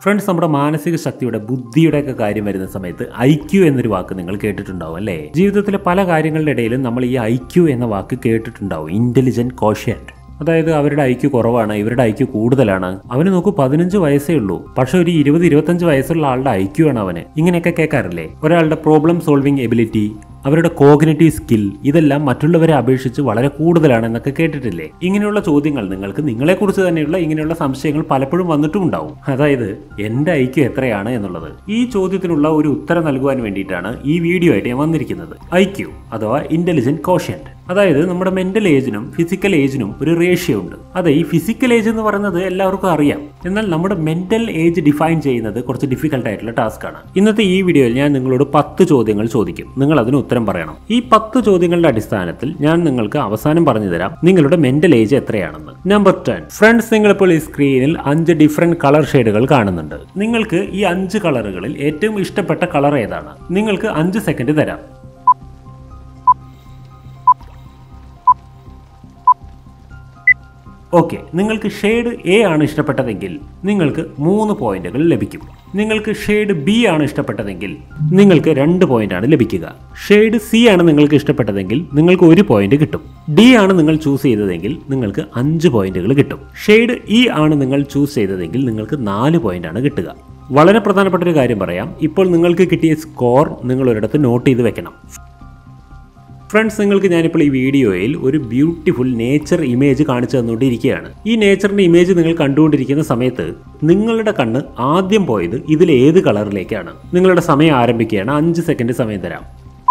friends നമ്മുടെ മാനസിക ശക്തിയുടെ ബുദ്ധിയുടെ ഒക്കെ കാര്യം വരുന്ന സമയത്ത് ഐ ക്യു എന്നൊരു വാക്ക് നിങ്ങൾ കേട്ടിട്ടുണ്ടാവും അല്ലേ ജീവിതത്തിലെ പല കാര്യങ്ങളുടെ ഇടയിലും നമ്മൾ ഈ ഐ ക്യു എന്ന വാക്ക് കേട്ടിട്ടുണ്ടാവും ഇന്റലിജന്റ് കോഷ്യന്റ് അതായത് അവരുടെ ഐക്യു കുറവാണ് ഇവരുടെ ഐക്യു കൂടുതലാണ് അവന് നോക്കൂ പതിനഞ്ച് വയസ്സേ ഉള്ളൂ പക്ഷെ ഒരു ഇരുപത് ഇരുപത്തഞ്ച് വയസ്സുള്ള ആളുടെ ഐക്യു ആണ് അവന് ഇങ്ങനെയൊക്കെ കേൾക്കാറില്ലേ ഒരാളുടെ പ്രോബ്ലം സോൾവിംഗ് എബിലിറ്റി അവരുടെ കോഗ്നറ്റീവ് സ്കിൽ ഇതെല്ലാം മറ്റുള്ളവരെ അപേക്ഷിച്ച് വളരെ കൂടുതലാണ് എന്നൊക്കെ കേട്ടിട്ടില്ലേ ഇങ്ങനെയുള്ള ചോദ്യങ്ങൾ നിങ്ങൾക്ക് നിങ്ങളെക്കുറിച്ച് തന്നെയുള്ള ഇങ്ങനെയുള്ള സംശയങ്ങൾ പലപ്പോഴും വന്നിട്ടും ഉണ്ടാവും അതായത് എൻ്റെ ഐക്യു എത്രയാണ് എന്നുള്ളത് ഈ ചോദ്യത്തിനുള്ള ഒരു ഉത്തരം നൽകുവാൻ വേണ്ടിയിട്ടാണ് ഈ വീഡിയോ ആയിട്ട് ഞാൻ വന്നിരിക്കുന്നത് ഐക്യു അഥവാ ഇന്റലിജന്റ് കോഷ്യന്റ് അതായത് നമ്മുടെ മെന്റൽ ഏജിനും ഫിസിക്കൽ ഏജിനും ഒരു റേഷ്യോ ഉണ്ട് അതെ ഈ ഫിസിക്കൽ ഏജ് എന്ന് പറയുന്നത് എല്ലാവർക്കും അറിയാം എന്നാൽ നമ്മുടെ മെന്റൽ ഏജ് ഡിഫൈൻ ചെയ്യുന്നത് കുറച്ച് ഡിഫിക്കൽട്ട് ആയിട്ടുള്ള ടാസ്ക് ആണ് ഇന്നത്തെ ഈ വീഡിയോയിൽ ഞാൻ നിങ്ങളോട് പത്ത് ചോദ്യങ്ങൾ ചോദിക്കും നിങ്ങൾ അതിന് ഉത്തരം പറയണം ഈ പത്ത് ചോദ്യങ്ങളുടെ അടിസ്ഥാനത്തിൽ ഞാൻ നിങ്ങൾക്ക് അവസാനം പറഞ്ഞു തരാം നിങ്ങളുടെ മെന്റൽ ഏജ് എത്രയാണെന്ന് നമ്പർ ടെൻ ഫ്രണ്ട്സ് നിങ്ങളിപ്പോൾ ഈ സ്ക്രീനിൽ അഞ്ച് ഡിഫറെന്റ് കളർ ഷെയ്ഡുകൾ കാണുന്നുണ്ട് നിങ്ങൾക്ക് ഈ അഞ്ച് കളറുകളിൽ ഏറ്റവും ഇഷ്ടപ്പെട്ട കളർ ഏതാണ് നിങ്ങൾക്ക് അഞ്ച് സെക്കൻഡ് തരാം ഓക്കെ നിങ്ങൾക്ക് ഷെയ്ഡ് എ ആണ് ഇഷ്ടപ്പെട്ടതെങ്കിൽ നിങ്ങൾക്ക് മൂന്ന് പോയിന്റുകൾ ലഭിക്കും നിങ്ങൾക്ക് ഷെയ്ഡ് ബി ആണ് ഇഷ്ടപ്പെട്ടതെങ്കിൽ നിങ്ങൾക്ക് രണ്ട് പോയിന്റ് ആണ് ലഭിക്കുക ഷെയ്ഡ് സി ആണ് നിങ്ങൾക്ക് ഇഷ്ടപ്പെട്ടതെങ്കിൽ നിങ്ങൾക്ക് ഒരു പോയിന്റ് കിട്ടും ഡി ആണ് നിങ്ങൾ ചൂസ് ചെയ്തതെങ്കിൽ നിങ്ങൾക്ക് അഞ്ച് പോയിന്റുകൾ കിട്ടും ഷെയ്ഡ് ഇ ആണ് നിങ്ങൾ ചൂസ് ചെയ്തതെങ്കിൽ നിങ്ങൾക്ക് നാല് പോയിന്റ് ആണ് കിട്ടുക വളരെ പ്രധാനപ്പെട്ട ഒരു കാര്യം പറയാം ഇപ്പോൾ നിങ്ങൾക്ക് കിട്ടിയ സ്കോർ നിങ്ങൾ ഒരിടത്ത് നോട്ട് ചെയ്ത് വെക്കണം ഫ്രണ്ട്സ് നിങ്ങൾക്ക് ഞാനിപ്പോൾ ഈ വീഡിയോയിൽ ഒരു ബ്യൂട്ടിഫുൾ നേച്ചർ ഇമേജ് കാണിച്ചു തന്നുകൊണ്ടിരിക്കുകയാണ് ഈ നേച്ചറിന്റെ ഇമേജ് നിങ്ങൾ കണ്ടുകൊണ്ടിരിക്കുന്ന സമയത്ത് നിങ്ങളുടെ കണ്ണ് ആദ്യം പോയത് ഇതിൽ ഏത് കളറിലേക്കാണ് നിങ്ങളുടെ സമയം ആരംഭിക്കുകയാണ് അഞ്ച് സെക്കൻഡ് സമയം തരാം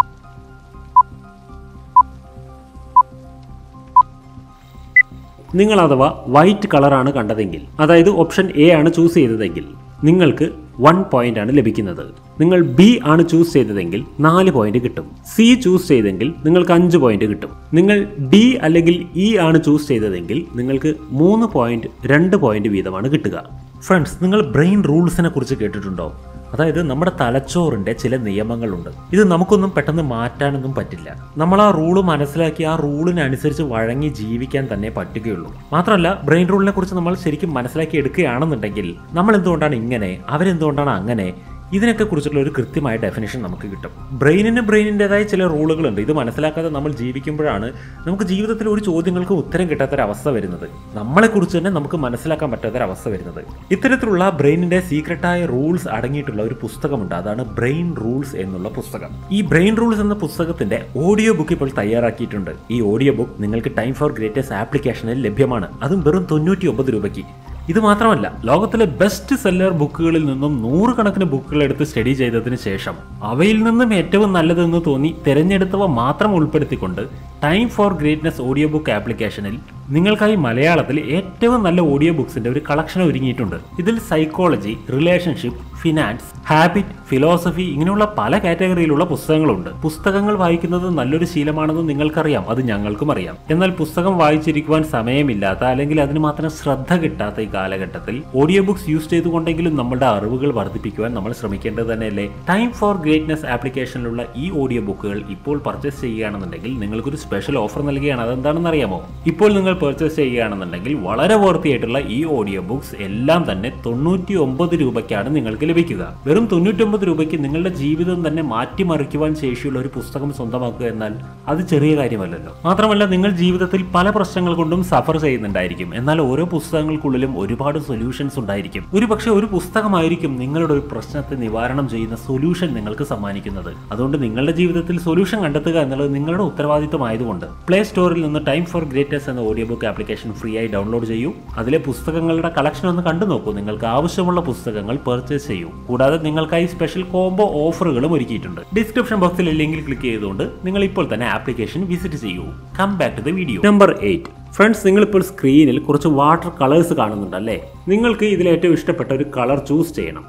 നിങ്ങൾ അഥവാ വൈറ്റ് കളറാണ് കണ്ടതെങ്കിൽ അതായത് ഓപ്ഷൻ എ ആണ് ചൂസ് ചെയ്തതെങ്കിൽ നിങ്ങൾക്ക് വൺ പോയിന്റ് ആണ് ലഭിക്കുന്നത് നിങ്ങൾ ബി ആണ് ചൂസ് ചെയ്തതെങ്കിൽ നാല് പോയിന്റ് കിട്ടും സി ചൂസ് ചെയ്തെങ്കിൽ നിങ്ങൾക്ക് അഞ്ച് പോയിന്റ് കിട്ടും നിങ്ങൾ ഡി അല്ലെങ്കിൽ ഇ ആണ് ചൂസ് ചെയ്തതെങ്കിൽ നിങ്ങൾക്ക് മൂന്ന് പോയിന്റ് രണ്ട് പോയിന്റ് വീതമാണ് കിട്ടുക ഫ്രണ്ട്സ് നിങ്ങൾ ബ്രെയിൻ റൂൾസിനെ കുറിച്ച് കേട്ടിട്ടുണ്ടോ അതായത് നമ്മുടെ തലച്ചോറിന്റെ ചില നിയമങ്ങളുണ്ട് ഇത് നമുക്കൊന്നും പെട്ടെന്ന് മാറ്റാനൊന്നും പറ്റില്ല നമ്മൾ ആ റൂള് മനസ്സിലാക്കി ആ റൂളിനനുസരിച്ച് വഴങ്ങി ജീവിക്കാൻ തന്നെ പറ്റുകയുള്ളൂ മാത്രമല്ല ബ്രെയിൻ റൂളിനെ കുറിച്ച് നമ്മൾ ശരിക്കും മനസ്സിലാക്കി എടുക്കുകയാണെന്നുണ്ടെങ്കിൽ നമ്മൾ എന്തുകൊണ്ടാണ് ഇങ്ങനെ അവരെന്തുകൊണ്ടാണ് അങ്ങനെ ഇതിനൊക്കെ കുറിച്ചുള്ള ഒരു കൃത്യമായ ഡെഫിനേഷൻ നമുക്ക് കിട്ടും ബ്രെയിനിന് ബ്രെയിനിൻ്റെതായ ചില റൂളുകളുണ്ട് ഇത് മനസ്സിലാക്കാതെ നമ്മൾ ജീവിക്കുമ്പോഴാണ് നമുക്ക് ജീവിതത്തിൽ ഒരു ചോദ്യങ്ങൾക്ക് ഉത്തരം കിട്ടാത്തൊരവസ്ഥ വരുന്നത് നമ്മളെക്കുറിച്ച് തന്നെ നമുക്ക് മനസ്സിലാക്കാൻ പറ്റാത്തൊരവസ്ഥ വരുന്നത് ഇത്തരത്തിലുള്ള ബ്രെയിനിന്റെ സീക്രട്ടായ റൂൾസ് അടങ്ങിയിട്ടുള്ള ഒരു പുസ്തകമുണ്ട് അതാണ് ബ്രെയിൻ റൂൾസ് എന്നുള്ള പുസ്തകം ഈ ബ്രെയിൻ റൂൾസ് എന്ന പുസ്തകത്തിന്റെ ഓഡിയോ ബുക്ക് ഇപ്പോൾ തയ്യാറാക്കിയിട്ടുണ്ട് ഈ ഓഡിയോ ബുക്ക് നിങ്ങൾക്ക് ടൈം ഫോർ ഗ്രേറ്റസ്റ്റ് ആപ്ലിക്കേഷനിൽ ലഭ്യമാണ് അതും വെറും തൊണ്ണൂറ്റി ഒമ്പത് രൂപയ്ക്ക് ഇത് മാത്രമല്ല ലോകത്തിലെ ബെസ്റ്റ് സെല്ലർ ബുക്കുകളിൽ നിന്നും നൂറുകണക്കിന് ബുക്കുകൾ എടുത്ത് സ്റ്റഡി ചെയ്തതിന് ശേഷം അവയിൽ നിന്നും ഏറ്റവും നല്ലതെന്ന് തോന്നി തിരഞ്ഞെടുത്തവ മാത്രം ഉൾപ്പെടുത്തിക്കൊണ്ട് time for greatness audio book ആപ്ലിക്കേഷനിൽ നിങ്ങൾക്കായി മലയാളത്തിൽ ഏറ്റവും നല്ല ഓഡിയോ ബുക്സിന്റെ ഒരു കളക്ഷൻ ഒരുങ്ങിയിട്ടുണ്ട് ഇതിൽ psychology relationship finance habit philosophy ഇങ്ങനെയുള്ള പല കാറ്റഗറിയിലുള്ള പുസ്തകങ്ങളുണ്ട് പുസ്തകങ്ങൾ വായിക്കുന്നത് നല്ലൊരു ശീലമാണെന്ന് നിങ്ങൾക്കറിയാം അത് ഞങ്ങൾക്കും അറിയാം എന്നാൽ പുസ്തകം വായിച്ചിരിക്കുവാൻ സമയമില്ലാത്ത അല്ലെങ്കിൽ അതിന് മാത്രം ശ്രദ്ധ കിട്ടാത്ത ഈ കാലഘട്ടത്തിൽ ഓഡിയോ ബുക്സ് യൂസ് ചെയ്തുകൊണ്ടെങ്കിലും നമ്മുടെ അറിവുകൾ വർദ്ധിപ്പിക്കുവാൻ നമ്മൾ ശ്രമിക്കേണ്ടത് തന്നെയല്ലേ ടൈം ഫോർ ഗ്രേറ്റ്നസ് ആപ്ലിക്കേഷനിലുള്ള ഈ ഓഡിയോ ബുക്കുകൾ ഇപ്പോൾ പർച്ചേസ് ചെയ്യുകയാണെന്നുണ്ടെങ്കിൽ നിങ്ങൾക്കൊരു സ്പെഷ്യൽ ഓഫർ നൽകുകയാണ് അതെന്താണെന്ന് അറിയാമോ ഇപ്പോൾ നിങ്ങൾ പർച്ചേസ് ചെയ്യുകയാണെന്നുണ്ടെങ്കിൽ വളരെ വർത്തിയായിട്ടുള്ള ഈ ഓഡിയോ ബുക്സ് എല്ലാം തന്നെ തൊണ്ണൂറ്റി ഒമ്പത് രൂപയ്ക്കാണ് നിങ്ങൾക്ക് ലഭിക്കുക വെറും തൊണ്ണൂറ്റൊമ്പത് രൂപയ്ക്ക് നിങ്ങളുടെ ജീവിതം തന്നെ മാറ്റിമറിക്കുവാൻ ശേഷിയുള്ള ഒരു പുസ്തകം സ്വന്തമാക്കുക എന്നാൽ അത് ചെറിയ കാര്യമല്ലല്ലോ മാത്രമല്ല നിങ്ങൾ ജീവിതത്തിൽ പല പ്രശ്നങ്ങൾ കൊണ്ടും സഫർ ചെയ്യുന്നുണ്ടായിരിക്കും എന്നാൽ ഓരോ പുസ്തകങ്ങൾക്കുള്ളിലും ഒരുപാട് സൊല്യൂഷൻസ് ഉണ്ടായിരിക്കും ഒരു പക്ഷേ ഒരു പുസ്തകമായിരിക്കും നിങ്ങളുടെ ഒരു പ്രശ്നത്തെ നിവാരണം ചെയ്യുന്ന സൊല്യൂഷൻ നിങ്ങൾക്ക് സമ്മാനിക്കുന്നത് അതുകൊണ്ട് നിങ്ങളുടെ ജീവിതത്തിൽ സൊല്യൂഷൻ കണ്ടെത്തുക എന്നുള്ളത് നിങ്ങളുടെ ഉത്തരവാദിത്തമായതുകൊണ്ട് പ്ലേ സ്റ്റോറിൽ നിന്ന് ടൈം ഫോർ ഗ്രേറ്റേഴ്സ് എന്ന ഓഡിയോ ബുക്ക് ആപ്ലിക്കേഷൻ ഫ്രീ ആയി ഡൗൺലോഡ് ചെയ്യൂ അതിലെ പുസ്തകങ്ങളുടെ കളക്ഷൻ ഒന്ന് കണ്ടു നോക്കൂ നിങ്ങൾക്ക് ആവശ്യമുള്ള പുസ്തകങ്ങൾ പർച്ചേസ് ചെയ്യൂ കൂടാതെ നിങ്ങൾക്കായി സ്പെഷ്യൽ കോംബോ ഓഫറുകളും ഒരുക്കിയിട്ടുണ്ട് ഡിസ്ക്രിപ്ഷൻ ബോക്സിൽ ലിങ്കിൽ ക്ലിക്ക് ചെയ്തുകൊണ്ട് നിങ്ങൾ ഇപ്പോൾ തന്നെ ആപ്ലിക്കേഷൻ വിസിറ്റ് ചെയ്യൂ come back to the video number eight friends നിങ്ങളിപ്പോൾ സ്ക്രീനിൽ കുറച്ച് വാട്ടർ കളേഴ്സ് കാണുന്നുണ്ട് അല്ലേ നിങ്ങൾക്ക് ഇതിൽ ഏറ്റവും ഇഷ്ടപ്പെട്ട ഒരു കളർ ചൂസ് ചെയ്യണം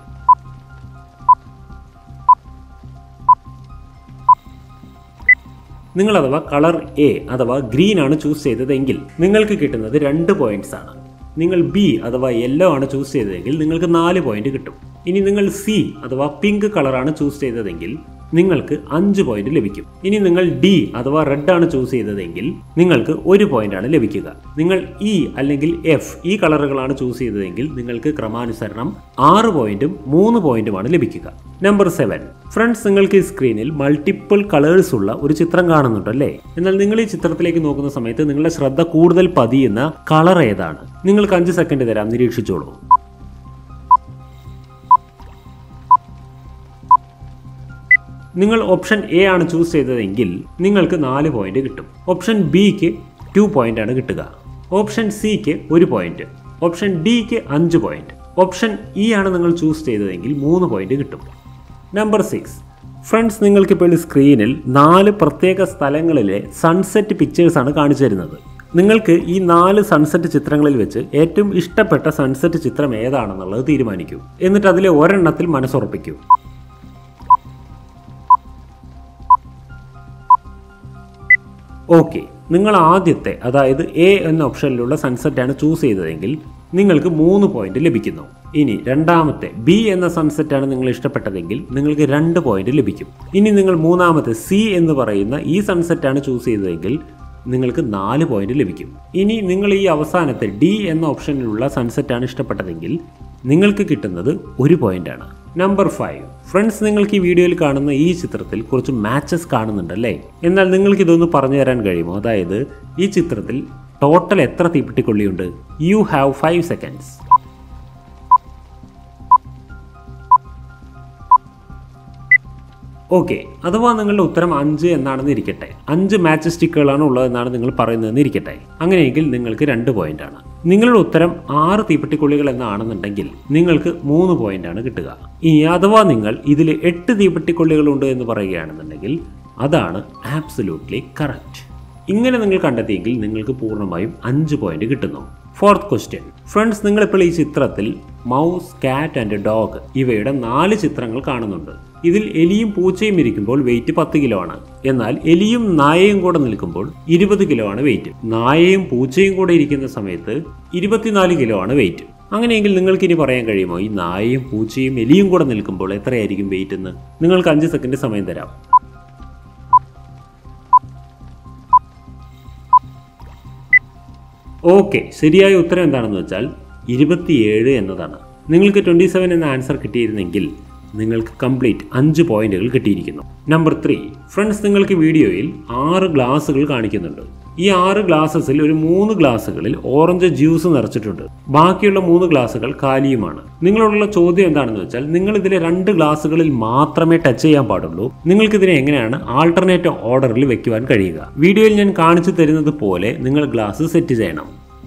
നിങ്ങൾ അഥവാ കളർ എ അഥവാ ഗ്രീൻ ആണ് ചൂസ് ചെയ്തതെങ്കിൽ നിങ്ങൾക്ക് കിട്ടുന്നത് രണ്ട് പോയിന്റ്സ് ആണ് നിങ്ങൾ ബി അഥവാ യെല്ലോ ആണ് ചൂസ് ചെയ്തതെങ്കിൽ നിങ്ങൾക്ക് നാല് പോയിന്റ് കിട്ടും ഇനി നിങ്ങൾ സി അഥവാ പിങ്ക് കളറാണ് ചൂസ് ചെയ്തതെങ്കിൽ നിങ്ങൾക്ക് അഞ്ച് പോയിന്റ് ലഭിക്കും ഇനി നിങ്ങൾ ഡി അഥവാ റെഡ് ആണ് ചൂസ് ചെയ്തതെങ്കിൽ നിങ്ങൾക്ക് ഒരു പോയിന്റ് ആണ് ലഭിക്കുക നിങ്ങൾ ഇ അല്ലെങ്കിൽ എഫ് ഈ കളറുകളാണ് ചൂസ് ചെയ്തതെങ്കിൽ നിങ്ങൾക്ക് ക്രമാനുസരണം ആറ് പോയിന്റും മൂന്ന് പോയിന്റുമാണ് ലഭിക്കുക നമ്പർ സെവൻ ഫ്രണ്ട്സ് നിങ്ങൾക്ക് ഈ സ്ക്രീനിൽ മൾട്ടിപ്പിൾ കളേഴ്സ് ഉള്ള ഒരു ചിത്രം കാണുന്നുണ്ടല്ലേ എന്നാൽ നിങ്ങൾ ഈ ചിത്രത്തിലേക്ക് നോക്കുന്ന സമയത്ത് നിങ്ങളുടെ ശ്രദ്ധ കൂടുതൽ പതിയുന്ന കളർ ഏതാണ് നിങ്ങൾക്ക് അഞ്ച് സെക്കൻഡ് തരാം നിരീക്ഷിച്ചോളൂ നിങ്ങൾ ഓപ്ഷൻ എ ആണ് ചൂസ് ചെയ്തതെങ്കിൽ നിങ്ങൾക്ക് നാല് പോയിന്റ് കിട്ടും ഓപ്ഷൻ ബിക്ക് ടു പോയിന്റ് ആണ് കിട്ടുക ഓപ്ഷൻ സിക്ക് ഒരു പോയിന്റ് ഓപ്ഷൻ ഡിക്ക് അഞ്ച് പോയിന്റ് ഓപ്ഷൻ ഇ ആണ് നിങ്ങൾ ചൂസ് ചെയ്തതെങ്കിൽ മൂന്ന് പോയിന്റ് കിട്ടും നമ്പർ സിക്സ് ഫ്രണ്ട്സ് നിങ്ങൾക്കിപ്പോൾ ഈ സ്ക്രീനിൽ നാല് പ്രത്യേക സ്ഥലങ്ങളിലെ സൺസെറ്റ് പിക്ചേഴ്സ് ആണ് കാണിച്ചു തരുന്നത് നിങ്ങൾക്ക് ഈ നാല് സൺസെറ്റ് ചിത്രങ്ങളിൽ വെച്ച് ഏറ്റവും ഇഷ്ടപ്പെട്ട സൺസെറ്റ് ചിത്രം ഏതാണെന്നുള്ളത് തീരുമാനിക്കൂ എന്നിട്ട് അതിലെ ഒരെണ്ണത്തിൽ മനസ്സുറപ്പിക്കൂ ഓക്കെ നിങ്ങൾ ആദ്യത്തെ അതായത് എ എന്ന ഓപ്ഷനിലുള്ള സൺസെറ്റ് ആണ് ചൂസ് ചെയ്തതെങ്കിൽ നിങ്ങൾക്ക് മൂന്ന് പോയിന്റ് ലഭിക്കുന്നു ഇനി രണ്ടാമത്തെ ബി എന്ന സൺസെറ്റ് ആണ് നിങ്ങൾ ഇഷ്ടപ്പെട്ടതെങ്കിൽ നിങ്ങൾക്ക് രണ്ട് പോയിന്റ് ലഭിക്കും ഇനി നിങ്ങൾ മൂന്നാമത്തെ സി എന്ന് പറയുന്ന ഈ സൺസെറ്റ് ആണ് ചൂസ് ചെയ്തതെങ്കിൽ നിങ്ങൾക്ക് നാല് പോയിന്റ് ലഭിക്കും ഇനി നിങ്ങൾ ഈ അവസാനത്തെ ഡി എന്ന ഓപ്ഷനിലുള്ള സൺസെറ്റ് ആണ് ഇഷ്ടപ്പെട്ടതെങ്കിൽ നിങ്ങൾക്ക് കിട്ടുന്നത് ഒരു പോയിന്റാണ് നമ്പർ ഫൈവ് ഫ്രണ്ട്സ് നിങ്ങൾക്ക് ഈ വീഡിയോയിൽ കാണുന്ന ഈ ചിത്രത്തിൽ കുറച്ച് മാച്ചസ് കാണുന്നുണ്ടല്ലേ എന്നാൽ നിങ്ങൾക്ക് ഇതൊന്ന് പറഞ്ഞു തരാൻ കഴിയുമോ അതായത് ഈ ചിത്രത്തിൽ ടോട്ടൽ എത്ര തീപ്പെട്ടിക്കൊള്ളിയുണ്ട് you have five seconds okay അഥവാ നിങ്ങളുടെ ഉത്തരം അഞ്ച് എന്നാണെന്ന് ഇരിക്കട്ടെ അഞ്ച് മാച്ച് സ്റ്റിക്കുകളാണ് ഉള്ളതെന്നാണ് നിങ്ങൾ പറയുന്നതെന്ന് ഇരിക്കട്ടെ അങ്ങനെയെങ്കിൽ നിങ്ങൾക്ക് രണ്ട് പോയിന്റ് ആണ് നിങ്ങളുടെ ഉത്തരം ആറ് തീപ്പെട്ടിക്കൊള്ളികൾ എന്നാണെന്നുണ്ടെങ്കിൽ നിങ്ങൾക്ക് മൂന്ന് പോയിന്റ് ആണ് കിട്ടുക ഇനി അഥവാ നിങ്ങൾ ഇതിൽ എട്ട് തീപ്പെട്ടിക്കൊള്ളികളുണ്ട് എന്ന് പറയുകയാണെന്നുണ്ടെങ്കിൽ അതാണ് ആബ്സല്യൂട്ട്ലി കറക്റ്റ് ഇങ്ങനെ നിങ്ങൾ കണ്ടെത്തിയെങ്കിൽ നിങ്ങൾക്ക് പൂർണ്ണമായും അഞ്ച് പോയിന്റ് കിട്ടുന്നു ഫോർത്ത് ക്വസ്റ്റ്യൻ ഫ്രണ്ട്സ് നിങ്ങളിപ്പോൾ ഈ ചിത്രത്തിൽ മൗസ് കാറ്റ് ആൻഡ് ഡോഗ് ഇവയുടെ നാല് ചിത്രങ്ങൾ കാണുന്നുണ്ട് ഇതിൽ എലിയും പൂച്ചയും ഇരിക്കുമ്പോൾ വെയിറ്റ് പത്ത് കിലോ ആണ് എന്നാൽ എലിയും നായയും കൂടെ നിൽക്കുമ്പോൾ ഇരുപത് കിലോ ആണ് വെയിറ്റ് നായയും പൂച്ചയും കൂടെ ഇരിക്കുന്ന സമയത്ത് ഇരുപത്തിനാല് കിലോ ആണ് വെയിറ്റ് അങ്ങനെയെങ്കിൽ നിങ്ങൾക്ക് ഇനി പറയാൻ കഴിയുമോ ഈ നായയും പൂച്ചയും എലിയും കൂടെ നിൽക്കുമ്പോൾ എത്രയായിരിക്കും വെയിറ്റ് എന്ന് നിങ്ങൾക്ക് അഞ്ച് സെക്കൻഡ് സമയം തരാം ഓക്കെ ശരിയായ ഉത്തരം എന്താണെന്ന് വെച്ചാൽ ഇരുപത്തിയേഴ് എന്നതാണ് നിങ്ങൾക്ക് ട്വൻറ്റി സെവൻ എന്ന ആൻസർ കിട്ടിയിരുന്നെങ്കിൽ നിങ്ങൾക്ക് കംപ്ലീറ്റ് അഞ്ച് പോയിന്റുകൾ കിട്ടിയിരിക്കുന്നു നമ്പർ ത്രീ ഫ്രണ്ട്സ് നിങ്ങൾക്ക് വീഡിയോയിൽ ആറ് ഗ്ലാസുകൾ കാണിക്കുന്നുണ്ട് ഈ ആറ് ഗ്ലാസസിൽ ഒരു മൂന്ന് ഗ്ലാസുകളിൽ ഓറഞ്ച് ജ്യൂസ് നിറച്ചിട്ടുണ്ട് ബാക്കിയുള്ള മൂന്ന് ഗ്ലാസുകൾ കാലിയുമാണ് നിങ്ങളോടുള്ള ചോദ്യം എന്താണെന്ന് വെച്ചാൽ നിങ്ങൾ ഇതിലെ രണ്ട് ഗ്ലാസുകളിൽ മാത്രമേ ടച്ച് ചെയ്യാൻ പാടുള്ളൂ നിങ്ങൾക്ക് ഇതിനെ എങ്ങനെയാണ് ആൾട്ടർനേറ്റ് ഓർഡറിൽ വെക്കുവാൻ കഴിയുക വീഡിയോയിൽ ഞാൻ കാണിച്ചു തരുന്നത് പോലെ നിങ്ങൾ ഗ്ലാസ് സെറ്റ് ചെയ്യണം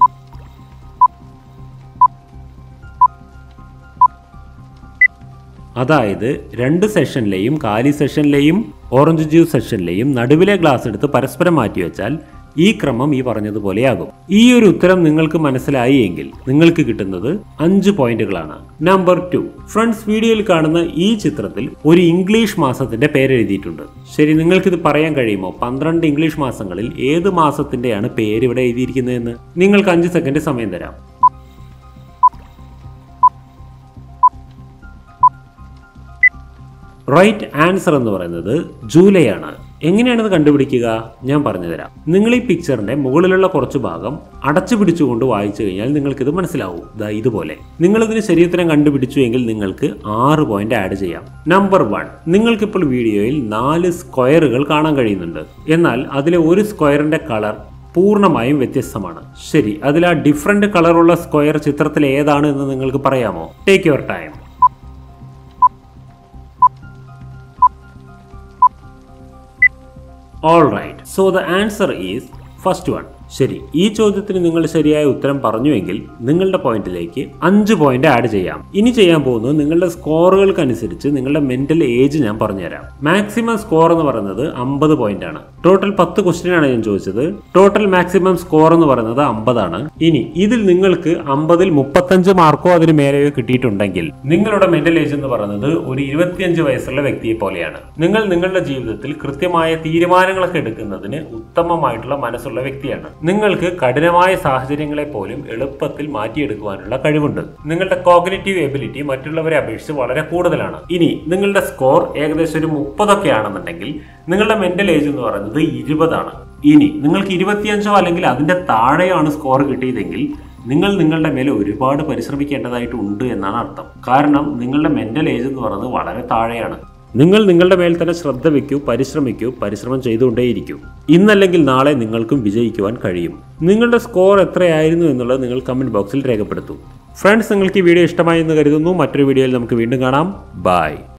അതായത് രണ്ട് സെഷനിലെയും കാലി സെഷനിലെയും ഓറഞ്ച് ജ്യൂസ് സെഷനിലെയും നടുവിലെ ഗ്ലാസ് എടുത്ത് പരസ്പരം മാറ്റിവെച്ചാൽ ഈ ക്രമം ഈ പറഞ്ഞതുപോലെയാകും ഈ ഒരു ഉത്തരം നിങ്ങൾക്ക് മനസ്സിലായി എങ്കിൽ നിങ്ങൾക്ക് കിട്ടുന്നത് അഞ്ച് പോയിന്റുകളാണ് നമ്പർ ടു ഫ്രണ്ട്സ് വീഡിയോയിൽ കാണുന്ന ഈ ചിത്രത്തിൽ ഒരു ഇംഗ്ലീഷ് മാസത്തിന്റെ പേരെഴുതിയിട്ടുണ്ട് ശരി നിങ്ങൾക്കിത് പറയാൻ കഴിയുമോ പന്ത്രണ്ട് ഇംഗ്ലീഷ് മാസങ്ങളിൽ ഏത് മാസത്തിന്റെയാണ് പേര് ഇവിടെ എഴുതിയിരിക്കുന്നതെന്ന് നിങ്ങൾക്ക് അഞ്ച് സെക്കൻഡ് സമയം തരാം റൈറ്റ് ആൻസർ എന്ന് പറയുന്നത് ജൂലൈ ആണ് എങ്ങനെയാണ് ഇത് കണ്ടുപിടിക്കുക ഞാൻ പറഞ്ഞുതരാം നിങ്ങൾ ഈ പിക്ചറിന്റെ മുകളിലുള്ള കുറച്ച് ഭാഗം അടച്ചു പിടിച്ചുകൊണ്ട് വായിച്ചു കഴിഞ്ഞാൽ നിങ്ങൾക്കിത് മനസ്സിലാവും ദാ ഇതുപോലെ നിങ്ങൾ ഇതിന് ശരിയുത്തരം കണ്ടുപിടിച്ചു എങ്കിൽ നിങ്ങൾക്ക് ആറ് പോയിന്റ് ആഡ് ചെയ്യാം നമ്പർ വൺ നിങ്ങൾക്കിപ്പോൾ വീഡിയോയിൽ നാല് സ്ക്വയറുകൾ കാണാൻ കഴിയുന്നുണ്ട് എന്നാൽ അതിലെ ഒരു സ്ക്വയറിന്റെ കളർ പൂർണ്ണമായും വ്യത്യസ്തമാണ് ശരി അതിൽ ആ ഡിഫറെന്റ് കളറുള്ള സ്ക്വയർ ചിത്രത്തിൽ ഏതാണ് എന്ന് നിങ്ങൾക്ക് പറയാമോ take your time all right so the answer is first one ശരി ഈ ചോദ്യത്തിന് നിങ്ങൾ ശരിയായ ഉത്തരം പറഞ്ഞുവെങ്കിൽ നിങ്ങളുടെ പോയിന്റിലേക്ക് അഞ്ച് പോയിന്റ് ആഡ് ചെയ്യാം ഇനി ചെയ്യാൻ പോകുന്നത് നിങ്ങളുടെ സ്കോറുകൾക്കനുസരിച്ച് നിങ്ങളുടെ മെന്റൽ ഏജ് ഞാൻ പറഞ്ഞുതരാം മാക്സിമം സ്കോർ എന്ന് പറയുന്നത് അമ്പത് പോയിന്റ് ആണ് ടോട്ടൽ പത്ത് ക്വസ്റ്റ്യൻ ആണ് ഞാൻ ചോദിച്ചത് ടോട്ടൽ മാക്സിമം സ്കോർ എന്ന് പറയുന്നത് അമ്പതാണ് ഇനി ഇതിൽ നിങ്ങൾക്ക് അമ്പതിൽ മുപ്പത്തഞ്ച് മാർക്കോ അതിന് മേലെയോ കിട്ടിയിട്ടുണ്ടെങ്കിൽ നിങ്ങളുടെ മെന്റൽ ഏജ് എന്ന് പറയുന്നത് ഒരു ഇരുപത്തിയഞ്ച് വയസ്സുള്ള വ്യക്തിയെ പോലെയാണ് നിങ്ങൾ നിങ്ങളുടെ ജീവിതത്തിൽ കൃത്യമായ തീരുമാനങ്ങളൊക്കെ എടുക്കുന്നതിന് ഉത്തമമായിട്ടുള്ള മനസ്സുള്ള വ്യക്തിയാണ് നിങ്ങൾക്ക് കഠിനമായ സാഹചര്യങ്ങളെ പോലും എളുപ്പത്തിൽ മാറ്റിയെടുക്കുവാനുള്ള കഴിവുണ്ട് നിങ്ങളുടെ കോഗ്നേറ്റീവ് എബിലിറ്റി മറ്റുള്ളവരെ അപേക്ഷിച്ച് വളരെ കൂടുതലാണ് ഇനി നിങ്ങളുടെ സ്കോർ ഏകദേശം ഒരു മുപ്പതൊക്കെ ആണെന്നുണ്ടെങ്കിൽ നിങ്ങളുടെ മെന്റൽ ഏജ് എന്ന് പറയുന്നത് ഇരുപതാണ് ഇനി നിങ്ങൾക്ക് ഇരുപത്തിയഞ്ചോ അല്ലെങ്കിൽ അതിന്റെ താഴെയാണ് സ്കോർ കിട്ടിയതെങ്കിൽ നിങ്ങൾ നിങ്ങളുടെ മേലെ ഒരുപാട് പരിശ്രമിക്കേണ്ടതായിട്ടുണ്ട് എന്നാണ് അർത്ഥം കാരണം നിങ്ങളുടെ മെന്റൽ ഏജ് എന്ന് പറയുന്നത് വളരെ താഴെയാണ് നിങ്ങൾ നിങ്ങളുടെ മേൽ തന്നെ ശ്രദ്ധ വെക്കൂ പരിശ്രമിക്കൂ പരിശ്രമം ചെയ്തുകൊണ്ടേയിരിക്കൂ ഇന്നല്ലെങ്കിൽ നാളെ നിങ്ങൾക്കും വിജയിക്കുവാൻ കഴിയും നിങ്ങളുടെ സ്കോർ എത്രയായിരുന്നു എന്നുള്ളത് നിങ്ങൾ കമന്റ് ബോക്സിൽ രേഖപ്പെടുത്തൂ ഫ്രണ്ട്സ് നിങ്ങൾക്ക് ഈ വീഡിയോ ഇഷ്ടമായി എന്ന് കരുതുന്നു മറ്റൊരു വീഡിയോയിൽ നമുക്ക് വീണ്ടും കാണാം ബൈ